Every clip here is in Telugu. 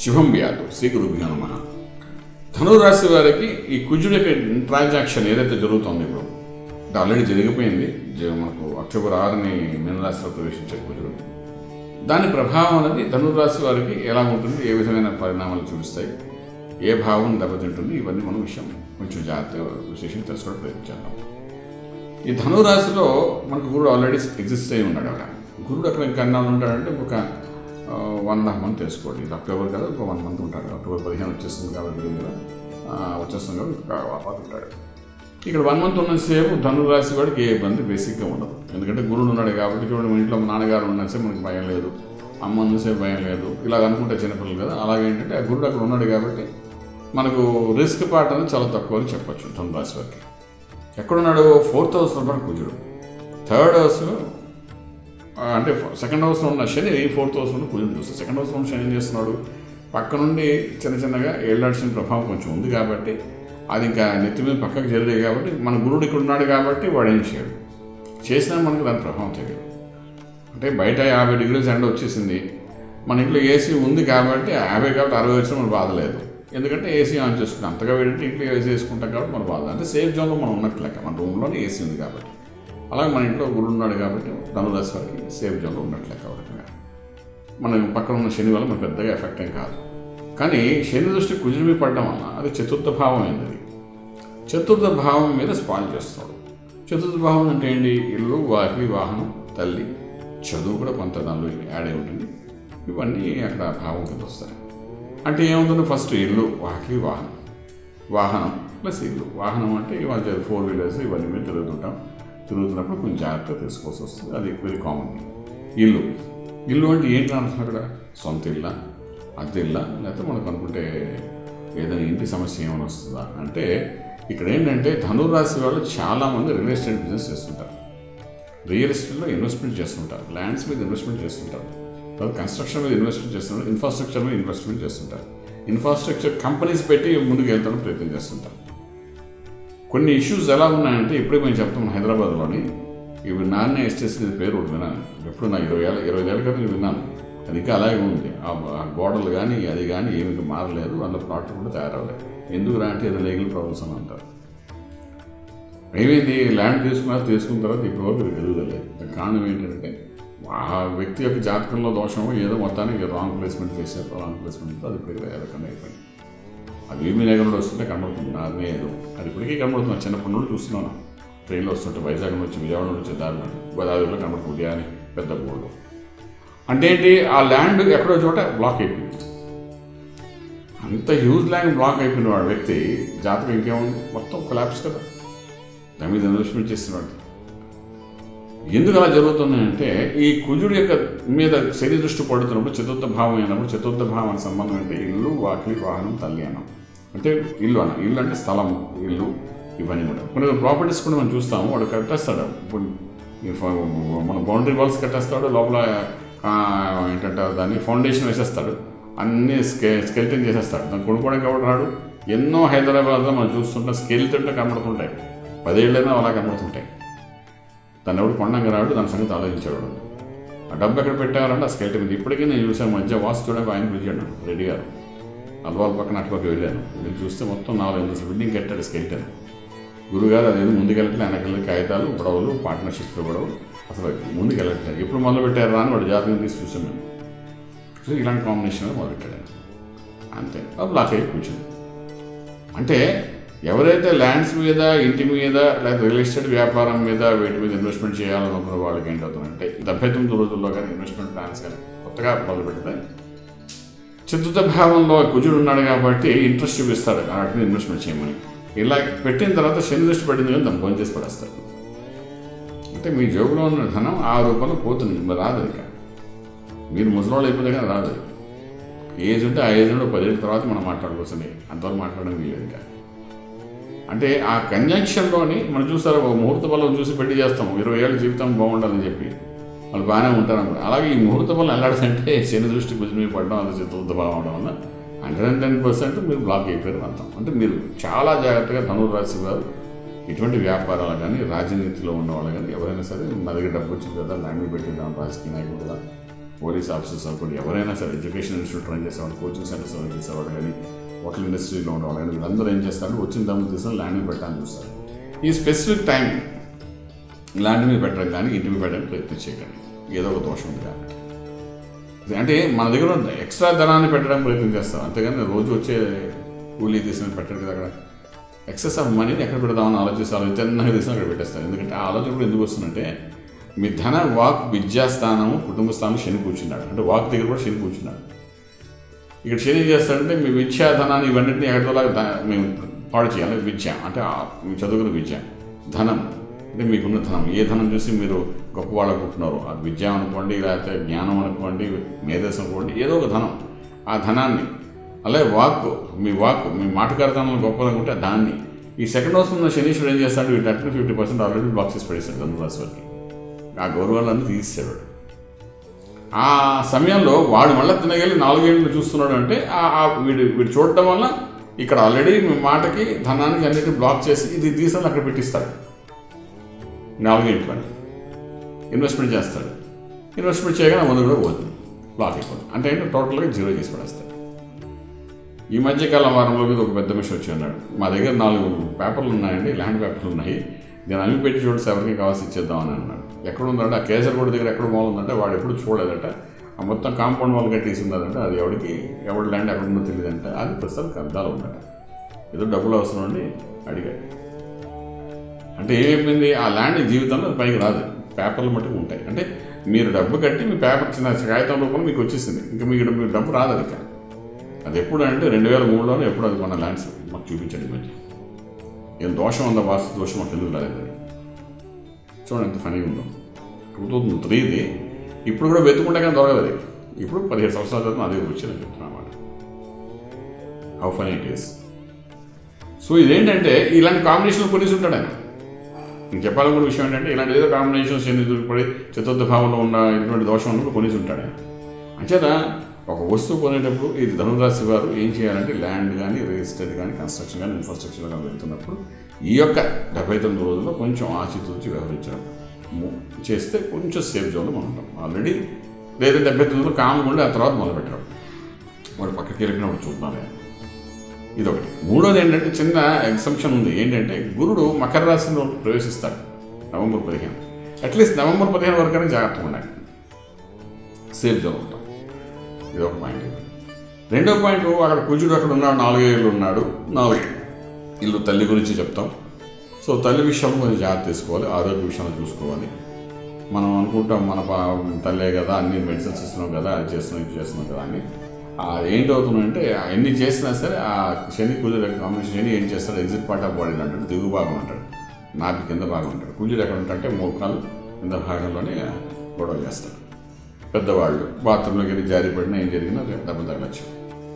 శుభం వ్యాధు శ్రీ గురుభ్యో నమ ధనురాశి వారికి ఈ కుజుడి యొక్క ట్రాన్సాక్షన్ ఏదైతే జరుగుతుందో ఇప్పుడు ఇది ఆల్రెడీ జరిగిపోయింది జ- మనకు అక్టోబర్ ఆరుని మీనరాశిలో ప్రవేశించే కుజుడు దాని ప్రభావం అనేది ధనురాశి వారికి ఎలా ఉంటుంది ఏ విధమైన పరిణామాలు చూపిస్తాయి ఏ భావం దెబ్బతింటుంది ఇవన్నీ మనం విషయం కొంచెం జాగ్రత్తగా విశేషం తెలుసుకోవడం ప్రయత్నించాం ఈ ధనురాశిలో మనకు గురుడు ఆల్రెడీ ఎగ్జిస్ట్ అయి ఉన్నాడు అక్కడ గురుడు అక్కడ ఇంకా అన్నా ఉంటాడంటే ఒక వన్ అండ్ హాఫ్ మంత్ తెలుసుకోండి ఇది అక్టోబర్ కదా ఒక వన్ మంత్ ఉంటాడు అక్టోబర్ పదిహేను వచ్చేస్తుంది కాబట్టి కదా ఆ, వచ్చేస్తుంది కాబట్టి ఒక వాపాలు ఉంటాడు ఇక్కడ వన్ మంత్ ఉన్నసేపు ధనురాశి వాడికి ఏ ఇబ్బంది బేసిక్గా ఉండదు ఎందుకంటే గురుడు ఉన్నాడు కాబట్టి చూడండి మన ఇంట్లో మా నాన్నగారు ఉన్నసేపు మనకి భయం లేదు అమ్మ ఉన్నసేపు భయం లేదు ఇలా అనుకుంటే చిన్నపిల్లలు కదా అలాగే ఏంటంటే ఆ గురుడు అక్కడ ఉన్నాడు కాబట్టి మనకు రిస్క్ పార్ట్ అనేది చాలా తక్కువ అని చెప్పొచ్చు ధనురాశి వారికి ఎక్కడున్నాడు ఫోర్త్ హౌస్లో ఉన్నాడు కుజుడు థర్డ్ హౌస్ ఆ, అంటే సెకండ్ హౌస్లో ఉన్న శని ఫోర్త్ హౌస్లో ఉన్న కుజుడు చూస్తాడు సెకండ్ హౌస్లో ఉన్న శని ఏం చేస్తున్నాడు పక్క నుండి చిన్న చిన్నగా ఏళ్ళాల్సిన ప్రభావం కొంచెం ఉంది కాబట్టి అది ఇంకా నెత్తి మీద పక్కకు జరిగే కాబట్టి మన గురుడు ఇక్కడ ఉన్నాడు కాబట్టి వాడు ఏం చేయడు చేసినా మనకు దాని ప్రభావం తెలియదు అంటే బయట యాభై డిగ్రీల ఎండ వచ్చేసింది మన ఇంట్లో ఏసీ ఉంది కాబట్టి యాభై కాబట్టి అరవై వచ్చినా మన బాధ లేదు ఎందుకంటే ఏసీ ఆన్ చేసుకుంటాం అంతగా వేడి ఇంట్లో ఏసీ వేసుకుంటాం కాబట్టి మన బాధ అంటే సేఫ్ జోన్లో మనం ఉన్నట్లు లెక్క మన రూమ్లోనే ఏసీ ఉంది కాబట్టి అలాగే మన ఇంట్లో గురుడు ఉన్నాడు కాబట్టి ధనురాశి వారికి సేఫ్ జోన్లో ఉన్నట్లు లెక్క ఒక రకంగా మన పక్కన ఉన్న శని వల్ల మనకు పెద్దగా ఎఫెక్ట్ ఏం కాదు కానీ శని దృష్టి కుజుడి మీద పడడం వల్ల అది చతుర్థ భావం అయింది అది చతుర్థ భావం మీద స్పాయిల్ చేస్తాడు చతుర్థ భావం అంటే ఏంటి ఇల్లు వాకిలి వాహనం తల్లి చదువు కూడా కొంత దానిలో యాడ్ అయి ఉంటుంది ఇవన్నీ అక్కడ భావం కింద వస్తాయి అంటే ఏముంటుంది ఫస్ట్ ఇల్లు వాకిలి వాహనం వాహనం ప్లస్ ఇల్లు వాహనం అంటే ఇవాళ ఫోర్ వీలర్స్ ఇవన్నీ మీద తిరుగుతుంటాం తిరుగుతున్నప్పుడు కొంచెం జాగ్రత్త తీసుకోవాల్సి వస్తుంది అది వెరీ కామన్ ఇల్లు ఇల్లు అంటే ఏంటి అర్థం అక్కడ సొంత ఇల్లా అద్దె ఇల్లా లేకపోతే మనకు అనుకుంటే ఏదైనా ఇంటి సమస్య ఏమైనా వస్తుందా అంటే ఇక్కడ ఏంటంటే ధనురాశి వాళ్ళు చాలామంది రియల్ ఎస్టేట్ బిజినెస్ చేస్తుంటారు రియల్ ఎస్టేట్లో ఇన్వెస్ట్మెంట్ చేస్తుంటారు ల్యాండ్స్ మీద ఇన్వెస్ట్మెంట్ చేస్తుంటారు తర్వాత కన్స్ట్రక్షన్ మీద ఇన్వెస్ట్మెంట్ చేస్తుంటారు ఇన్ఫ్రాస్ట్రక్చర్ మీద ఇన్వెస్ట్మెంట్ చేస్తుంటారు ఇన్ఫ్రాస్ట్రక్చర్ కంపెనీస్ పెట్టి ముందుకు వెళ్తానికి ప్రయత్నం చేస్తుంటారు కొన్ని ఇష్యూస్ ఎలా ఉన్నాయంటే ఇప్పుడే మేము చెప్తాం హైదరాబాద్లోని ఇవి నాన్న ఎస్టేట్స్ మీద పేరు ఒకటి విన్నాను ఎప్పుడు నా ఇరవై ఏళ్ళ ఇరవై ఏళ్ళ క్రితం విన్నాను అది ఇంకా అలాగే ఉంది ఆ ఆ గోడలు కానీ అది కానీ ఏమి ఇంకా మారలేదు అందులో ప్లాట్ కూడా తయారవ్వలేదు ఎందుకు రా అంటే ఏదో లీగల్ ప్రాబ్లమ్స్ అని అంటారు ఏమైంది ల్యాండ్ తీసుకున్నా తీసుకున్న తర్వాత ఇప్పుడు వరకు ఎదుగుదలేదు దానికి కారణం ఏంటంటే ఆ వ్యక్తి యొక్క జాతకంలో దోషమో ఏదో మొత్తానికి రాంగ్ ప్లేస్మెంట్ చేశారు రాంగ్ ప్లేస్మెంట్ అది ఇప్పుడు ఏ రకంగా అయిపోయింది అది ఏమీ లేకుండా వస్తుంటే కనబడుతుంది నాదే ఏదో అది ఇప్పటికీ కనబడుతుంది చిన్నప్పటి నుండి చూస్తున్నాను ట్రైన్లో వస్తుంటే వైజాగ్ నుంచి వచ్చి విజయవాడ నుంచి వచ్చే దారిలో గోదావరిలో కనబడుతుంది ఉదయాన్నే పెద్ద బోర్డు అంటే ఏంటి ఆ ల్యాండ్ ఎక్కడో చోట బ్లాక్ అయిపోయింది అంత హ్యూజ్ ల్యాండ్ బ్లాక్ అయిపోయిన వాడు వ్యక్తి జాతకం ఇంకేముంది మొత్తం కొలాప్స్ కదా దాని మీద ఇన్వెస్ట్మెంట్ చేస్తున్నాడు ఎందుకు అలా జరుగుతుందంటే ఈ కుజుడు యొక్క మీద శని దృష్టి పడుతున్నప్పుడు చతుర్థ భావం అయినప్పుడు చతుర్థ భావానికి సంబంధం అంటే ఇల్లు వాకిలి వాహనం తల్లి అన్నాం అంటే ఇల్లు అన్న ఇల్లు అంటే స్థలము ఇల్లు ఇవన్నీ కూడా కొన్ని ప్రాపర్టీస్ కూడా మనం చూస్తాము వాడు కట్టేస్తాడు ఇప్పుడు ఈ ఫ- మన బౌండరీ వాల్స్ కట్టేస్తాడు లోపల ఆ, ఏంటంటే దాన్ని ఫౌండేషన్ వేసేస్తాడు అన్ని స్కె స్కెల్టన్ చేసేస్తాడు దాన్ని కొనుక్కోవడానికి ఎవడు రాడు ఎన్నో హైదరాబాద్లో మనం చూస్తుంటే స్కెల్టన్లో కనబడుతుంటాయి పదేళ్ళైనా అలా కనబడుతుంటాయి దాన్ని ఎవడు కొండంగా రాడు దాని సంగతి ఆలోచించాడు ఆ డబ్బు ఎక్కడ పెట్టారంటే ఆ స్కెల్టన్ మీద ఇప్పటికీ నేను చూసాను మధ్య వాసు చూడడానికి ఆయన పిలిచాడు రెడీ గారు అల్వాల పక్కన అటుపక్క వెళ్ళాను వెళ్ళి చూస్తే మొత్తం నాలుగు ఐదు బిల్డింగ్ కట్టాడు స్కెల్టన్ గురుగారు అదేదో ముందుకెళ్ళట్లే వెనకెళ్ళి కాగితాలు గొడవలు పార్ట్నర్షిప్ గొడవలు అసలు ముందుకు వెళ్ళట్లేదు ఎప్పుడు మొదలు పెట్టారు రా అని వాడు జాతకం తీసి చూసాం మేము సో ఇలాంటి కాంబినేషన్ మొదలు పెట్టాడు ఆయన. అంతే అది బ్లాక్ అయ్యి కూర్చుంది అంటే ఎవరైతే ల్యాండ్స్ మీద ఇంటి మీద లేదా రియల్ ఎస్టేట్ వ్యాపారం మీద వీటి మీద ఇన్వెస్ట్మెంట్ చేయాలనుకున్న వాళ్ళకి ఏంటవుతుందంటే డెబ్బై తొమ్మిది రోజుల్లో కానీ ఇన్వెస్ట్మెంట్ ప్లాన్స్ కానీ కొత్తగా మొదలు పెడితే చతుర్థ భావంలో కుజుడు ఉన్నాడు కాబట్టి ఇంట్రెస్ట్ చూపిస్తాడు వాటిని ఇన్వెస్ట్మెంట్ చేయమని ఇలా పెట్టిన తర్వాత శని దృష్టి పడింది కానీ దాన్ని భోజనం చేసి పడేస్తాడు అంటే మీ జోబులో ఉన్న ధనం ఆ రూపంలో పోతుంది మరి రాదు ఇక మీరు ముసలోళ్ళు అయిపోతే కానీ రాదు ఏజ్ ఉంటే ఆ ఏజ్ ఉంటే పదేళ్ళ తర్వాత మనం మాట్లాడుకోవచ్చండి అంతవరకు మాట్లాడడం వీలేదు ఇక అంటే ఆ కంజంక్షన్లోని మనం చూస్తారు ఒక ముహూర్త బలం చూసి పెళ్లి చేస్తాం ఇరవై ఏళ్ళ జీవితం బాగుండాలని చెప్పి వాళ్ళు బాగానే ఉంటారు అనుకో. అలాగే ఈ ముహూర్త బలం ఎలాడంటే శని దృష్టి కుజి మీద పడడం అది చతుర్థ భావం అవడం వల్ల హండ్రెడ్ అండ్ టెన్ పర్సెంట్ మీరు బ్లాక్ అయిపోయారు అర్థం అంటే మీరు చాలా జాగ్రత్తగా ధనురాశి వారు ఇటువంటి వ్యాపారాలు కానీ రాజనీతిలో ఉన్న వాళ్ళు కానీ ఎవరైనా సరే నా దగ్గర డబ్బు వచ్చింది కదా ల్యాండ్ పెట్టిద్దాం రాజకీయ నాయకుడు కదా పోలీస్ ఆఫీసర్స్ అనుకోండి ఎవరైనా సరే ఎడ్యుకేషన్ ఇన్స్టిట్యూట్ రన్ చేసేవాళ్ళు కోచింగ్ సెంటర్స్ రన్ చేసేవాళ్ళు కానీ హోటల్ ఇండస్ట్రీలో ఉండేవాళ్ళు కానీ వీళ్ళందరూ ఏం చేస్తారు వచ్చిన దమ్ము తీసుకుని ల్యాండ్ పెట్టాలని చూస్తారు ఈ స్పెసిఫిక్ టైం ల్యాండ్ మీద పెట్టడం కానీ ఇంటి మీద పెట్టడానికి ప్రయత్నం చేయకండి ఏదో ఒక దోషం ఉంది కాబట్టి అంటే మన దగ్గర ఉన్న ఎక్స్ట్రా ధనాన్ని పెట్టడానికి ప్రయత్నం చేస్తాం అంతేగాని రోజు వచ్చే కూలీ తీసిన పెట్టడం కదా అక్కడ ఎక్సెస్ ఆఫ్ మనీని ఎక్కడ పెడదామని ఆలోచిస్తే ఆలోచించి చిన్నగా తీసిన అక్కడ పెట్టేస్తాను ఎందుకంటే ఆ ఆలోచన కూడా ఎందుకు వస్తుందంటే మీ ధన వాక్ విద్యాస్థానము కుటుంబ స్థానం శని కూర్చున్నాడు అంటే వాక్ దగ్గర కూడా శని కూర్చున్నాడు ఇక్కడ శని ఏం చేస్తాడంటే మీ విద్యా ధనాన్ని ఇవన్నింటినీ ఎక్కడోలాగా మేము పాడు చేయాలి విద్య అంటే ఆ మీ చదువుకున్న విద్య ధనం అంటే మీకున్న ధనం ఏ ధనం చూసి మీరు గొప్పవాళ్ళు అనుకుంటున్నారు అది విద్య అనుకోండి లేకపోతే జ్ఞానం అనుకోండి మేధస్సు అనుకోండి ఏదో ఒక ధనం ఆ ధనాన్ని అలాగే వాక్ మీ వాక్ మీ మాటకారితనం గొప్పది అనుకుంటే దాన్ని ఈ సెకండ్ హౌస్ ఉన్న శనీశ్వరుడు ఏం చేస్తాడు వీటి అట్లా ఫిఫ్టీ పర్సెంట్ ఆల్రెడీ బ్లాక్ చేసి పడేస్తాడు ధనురాశి వారికి ఆ గౌరవాలన్నీ తీసేవాడు ఆ సమయంలో వాడు మళ్ళీ తినగలి నాలుగేళ్ళు చూస్తున్నాడు అంటే ఆ- ఆ వీడు వీడు చూడటం వల్ల ఇక్కడ ఆల్రెడీ మీ మాటకి ధనానికి అన్నిటి బ్లాక్ చేసి ఇది తీసుకొని అక్కడ పెట్టిస్తాడు నాలుగేంటి పని ఇన్వెస్ట్మెంట్ చేస్తాడు ఇన్వెస్ట్మెంట్ చేయగానే వంద కూడా పోతుంది బ్లాక్ అయిపోతుంది అంటే ఏంటంటే టోటల్గా జీరో చేసి పడేస్తాడు ఈ మధ్యకాలం వారంలో మీద ఒక పెద్ద మిషన్ వచ్చి అన్నాడు మా దగ్గర నాలుగు పేపర్లు ఉన్నాయండి ల్యాండ్ పేపర్లు ఉన్నాయి నేను అన్ని పెట్టి చూడసి ఎవరికి కావాల్సి ఇచ్చేద్దామని అన్నాడు ఎక్కడ ఉందంటే ఆ కేసరగూడ దగ్గర ఎక్కడ బాగుందంటే వాడు ఎప్పుడు చూడలేదట ఆ మొత్తం కాంపౌండ్ వాళ్ళు కట్టేసి ఉన్నదంటే అది ఎవరికి ఎవరి ల్యాండ్ ఎక్కడ ఉందో తెలియదంటే అది ప్రస్తుతం కబ్జాలు ఉందట ఏదో డబ్బులు అవసరం అండి అడిగాడు అంటే ఏమైపోయింది ఆ ల్యాండ్ జీవితంలో అది పైకి రాదు పేపర్లు మట్టుకు ఉంటాయి అంటే మీరు డబ్బు కట్టి మీ పేపర్ చిన్న కాగితం రూపంలో మీకు వచ్చేసింది ఇంకా మీకు మీకు డబ్బు రాదు అది ఇక. అది ఎప్పుడు అంటే రెండు వేల మూడులోనే ఎప్పుడు అది మన ల్యాండ్స్ మాకు చూపించండి మధ్య ఏం దోషం ఉందా వాస్తు దోషం మాకు ఎందుకు రాలేదు అది చూడండి ఎంత ఫనీగా ఉందో టూ థౌజండ్ త్రీది ఇప్పుడు కూడా వెతుకుంటే కానీ దొరకదు అది ఇప్పుడు పదిహేడు సంవత్సరాల క్రితం అదే వచ్చిందని చెప్తున్నా అన్నమాట how funny it is so ఇదేంటంటే ఇలాంటి కాంబినేషన్ కొనేసి ఉంటాడు ఆయన నేను చెప్పాలనుకున్న విషయం ఏంటంటే ఇలాంటి ఏదో కాంబినేషన్స్ ఎన్ని దొరికిపడి చతుర్థ భావంలో ఉన్న ఇటువంటి దోషం ఉన్నప్పుడు కొనేసి ఉంటాడు ఆయన అంచేత ఒక వస్తువు కొనేటప్పుడు ఇది ధనురాశి వారు ఏం చేయాలంటే ల్యాండ్ కానీ రియల్ ఎస్టేట్ కానీ కన్స్ట్రక్షన్ కానీ ఇన్ఫ్రాస్ట్రక్చర్ కానీ వెళ్తున్నప్పుడు ఈ యొక్క డెబ్బై తొమ్మిది రోజుల్లో కొంచెం ఆచితూచి వ్యవహరించడం ము- చేస్తే కొంచెం సేఫ్ జోన్లో మనం ఉంటాం ఆల్రెడీ లేదా డెబ్బై తొమ్మిదిలో కామ్గా ఉండి ఆ తర్వాత మొదలు పెట్టడం వాడు పక్కకి వెళ్ళినప్పుడు చూద్దాం ఇది ఒకటి మూడోది ఏంటంటే చిన్న ఎగ్జంప్షన్ ఉంది ఏంటంటే గురుడు మకర రాశిలో ప్రవేశిస్తాడు నవంబర్ పదిహేను అట్లీస్ట్ నవంబర్ పదిహేను వరకైనా జాగ్రత్తగా ఉండాలి సేఫ్ జోన్ ఉంటాం ఇది ఒక పాయింట్ రెండో పాయింట్ అక్కడ కుజుడు అక్కడ ఉన్నాడు నాలుగేళ్ళు ఉన్నాడు నాలుగు ఇల్లు తల్లి గురించి చెప్తాం సో తల్లి విషయంలో కొంచెం జాగ్రత్త తీసుకోవాలి ఆరోగ్య విషయంలో చూసుకోవాలి మనం అనుకుంటాం మన పా- తల్లే కదా అన్ని మెడిసిన్స్ ఇస్తున్నాం కదా అది చేస్తున్నాం ఇది చేస్తున్నాం కదా అని ఆ ఏంటవుతుందంటే ఎన్ని చేసినా సరే ఆ శని కుజుడు కాంబినేషన్ శని ఏం చేస్తాడు ఎగ్జిట్ పార్ట్ ఆఫ్ బాడీ అంటాడు దిగు భాగం అంటాడు నాభి కింద భాగం అంటాడు కుజుడు ఎక్కడ ఉంటాడంటే మోకాలు కింద భాగంలోనే గొడవ చేస్తాడు పెద్దవాళ్ళు బాత్రూంలోకి వెళ్ళి జారి పడినా ఏం జరిగినా దెబ్బలు తగలచ్చు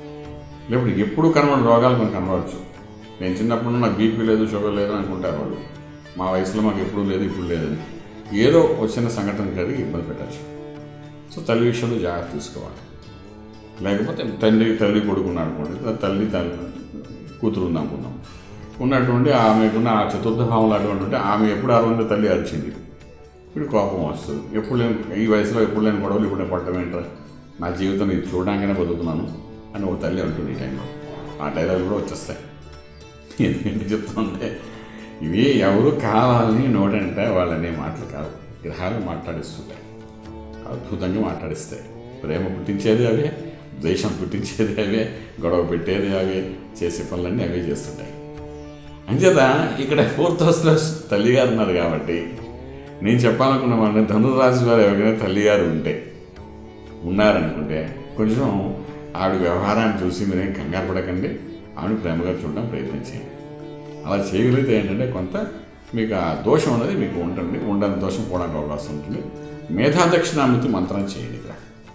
లేకపోతే ఎప్పుడు కనబడిన రోగాలు మనకు కనబడచ్చు నేను చిన్నప్పుడు నాకు బీపీ లేదు షుగర్ లేదు అని అనుకుంటారు వాళ్ళు మా వయసులో మాకు ఎప్పుడు లేదు ఇప్పుడు లేదని ఏదో వచ్చిన సంఘటన కలిగి ఇబ్బంది పెట్టచ్చు సో తల్లి విషయంలో జాగ్రత్త తీసుకోవాలి లేకపోతే తండ్రి తల్లి కొడుకున్నాడు అనుకోండి తల్లి తల్లి కూతురు ఉంది అనుకుందాం ఉన్నటువంటి ఆమెకున్న ఆ చతుర్థ భావంలో అటువంటి ఉంటే ఆమె ఎప్పుడు అరవంద తల్లి అరిచింది ఇప్పుడు కోపం వస్తుంది ఎప్పుడు లేని ఈ వయసులో ఎప్పుడు లేని గొడవలు ఇప్పుడు నేను పడటం ఏంట్రా నా జీవితం ఇది చూడడానికైనా బతుకుతున్నాను అని ఒక తల్లి అంటుంది ఈ టైంలో ఆ డైలాగ్ కూడా వచ్చేస్తాయి ఎందుకంటే చెప్తుంటే ఇవి ఎవరు కావాలని నోటంటే వాళ్ళనే మాటలు కాదు గ్రహాలు మాట్లాడిస్తుంటాయి అద్భుతంగా మాట్లాడిస్తాయి ప్రేమ పుట్టించేది అవే ద్వేషం పుట్టించేది అవే గొడవ పెట్టేది అవే చేసే పనులన్నీ అవే చేస్తుంటాయి అంచేత ఇక్కడ ఫోర్త్ హౌస్లో తల్లిగారు ఉన్నారు కాబట్టి నేను చెప్పాలనుకున్న వాళ్ళని ధనురాశి వారు ఎవరికైనా తల్లిగారు ఉంటే ఉన్నారనుకుంటే కొంచెం ఆవిడ వ్యవహారాన్ని చూసి మీరేం కంగారు పడకండి ఆవిడ ప్రేమగా చూడడం ప్రయత్నం చేయండి అలా చేయగలిగితే ఏంటంటే కొంత మీకు ఆ దోషం అనేది మీకు ఉంటుంది ఉండని దోషం పోవడానికి అవకాశం ఉంటుంది మేధాదక్షిణామూర్తి మంత్రం చేయండి ఇక్కడ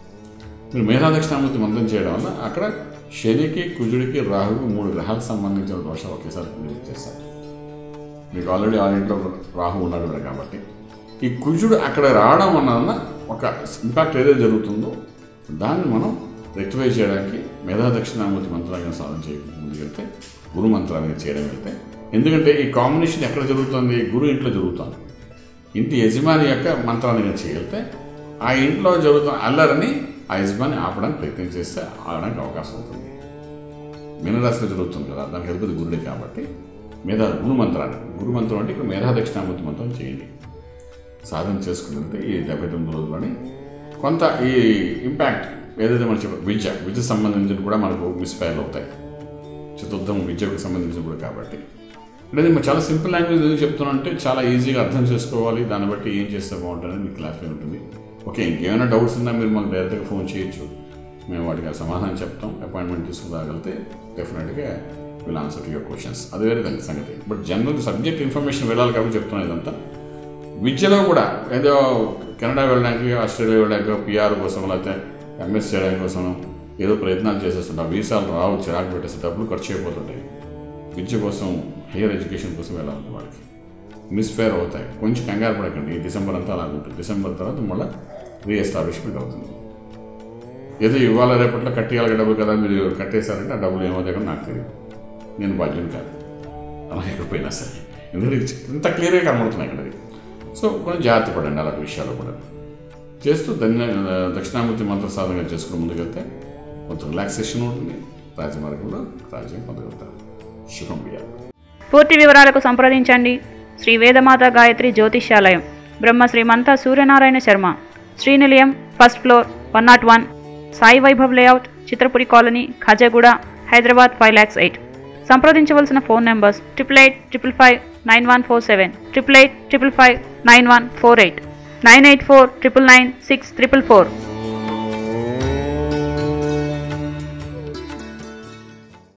మీరు మేధాదక్షిణామూర్తి మంత్రం చేయడం వల్ల అక్కడ శనికి కుజుడికి రాహువు మూడు గ్రహాలకు సంబంధించిన దోషాలు ఒకేసారి మీరు చేస్తారు మీకు ఆల్రెడీ ఆ ఇంట్లో రాహు ఉన్నాడు ఇక్కడ కాబట్టి ఈ కుజుడు అక్కడ రావడం వలన ఒక ఇంపాక్ట్ ఏదైతే జరుగుతుందో దాన్ని మనం రెక్టిఫై చేయడానికి మేధా దక్షిణామూర్తి మంత్రాన్ని సాధన చేయ ముందుకెళ్తే గురు మంత్రాన్ని చేయడం వెళ్తే ఎందుకంటే ఈ కాంబినేషన్ ఎక్కడ జరుగుతుంది గురు ఇంట్లో జరుగుతుంది ఇంటి యజమాని యొక్క మంత్రాన్ని చేయగలిగితే ఆ ఇంట్లో జరుగుతున్న అల్లరిని ఆ యజమాని ఆపడానికి ప్రయత్నం చేస్తే ఆగడానికి అవకాశం ఉంటుంది మీనరాశిలో జరుగుతుంది కదా దానికి అధిపతి గురుడే కాబట్టి మేధా గురు మంత్రాన్ని గురు మంత్రం అంటే ఇక్కడ మేధా దక్షిణామూర్తి మంత్రం చేయండి సాధన చేసుకుంటే ఈ డెబ్బై తొమ్మిది రోజుల్లోని కొంత ఈ ఇంపాక్ట్ ఏదైతే మనం చెప్ప విద్య విద్య సంబంధించిన కూడా మనకు మిస్ఫైల్ అవుతాయి చతుర్థం విద్యకు సంబంధించిన కూడా కాబట్టి అంటే నేను చాలా సింపుల్ లాంగ్వేజ్ ఎందుకు చెప్తున్నాను అంటే చాలా ఈజీగా అర్థం చేసుకోవాలి దాన్ని బట్టి ఏం చేస్తే బాగుంటుంది మీకు క్లాస్లో ఉంటుంది ఓకే ఇంకేమైనా డౌట్స్ ఉన్నా మీరు మాకు డైరెక్ట్గా ఫోన్ చేయొచ్చు మేము వాటికి ఆ సమాధానం చెప్తాం అపాయింట్మెంట్ తీసుకురాగలిగితే డెఫినెట్గా will answer to your questions అది వేరే దాని సంగతి బట్ జనరల్ సబ్జెక్ట్ ఇన్ఫర్మేషన్ వెళ్ళాలి కాబట్టి చెప్తున్నాను ఇదంతా విద్యలో కూడా ఏదో కెనడా వెళ్ళడానికి ఆస్ట్రేలియా వెళ్ళడానికి పిఆర్ కోసం లేకపోతే ఎంఎస్ చేయడానికి కోసం ఏదో ప్రయత్నాలు చేసేస్తుంటాం వీసాలు రావు చిరాకు పెట్టేస్తే డబ్బులు ఖర్చు అయిపోతుంటాయి విద్య కోసం హైయర్ ఎడ్యుకేషన్ కోసం వెళ్ళాలి వాళ్ళకి మిస్ఫేర్ అవుతాయి కొంచెం కంగారు పడకండి ఈ డిసెంబర్ అంతా అలాగ ఉంటుంది డిసెంబర్ తర్వాత మళ్ళీ రీఎస్టాబ్లిష్మెంట్ అవుతుంది ఏదో ఇవాళ రేపట్లో కట్టేయాలి డబ్బులు కదా మీరు కట్టేశారంటే ఆ డబ్బులు ఏమవుతాయో నాకు తెలియదు నేను బాధ్యం కాదు అలా ఎక్కడిపోయినా సరే ఎందుకంటే ఇది ఇంత క్లియర్గా కనబడుతున్నాయి ఇక్కడ ఇది. సో కొంచెం జాగ్రత్త పడండి అలాంటి విషయాలు కూడా చేస్తూ ధన్య దక్షిణామూర్తి మంత్ర సాధన చేసుకుని ముందుకెళ్తే కొంత రిలాక్సేషన్ ఉంటుంది రాజమార్గంలో రాజ్యం పొందగలుగుతారు శుభం బియ్యాలి పూర్తి వివరాలకు సంప్రదించండి Shri Vedamata Gayatri Jyotishyalayam Brahma Srimanta Suryanarayana Sharma Srinilayam first floor one nought one Sai Vaibhav layout Chitrapuri colony Khajaguda Hyderabad five lakhs eight సంప్రదించవలసిన phone numbers triple eight triple five nine one four seven triple eight triple five nine one four eight nine eight four triple nine six triple four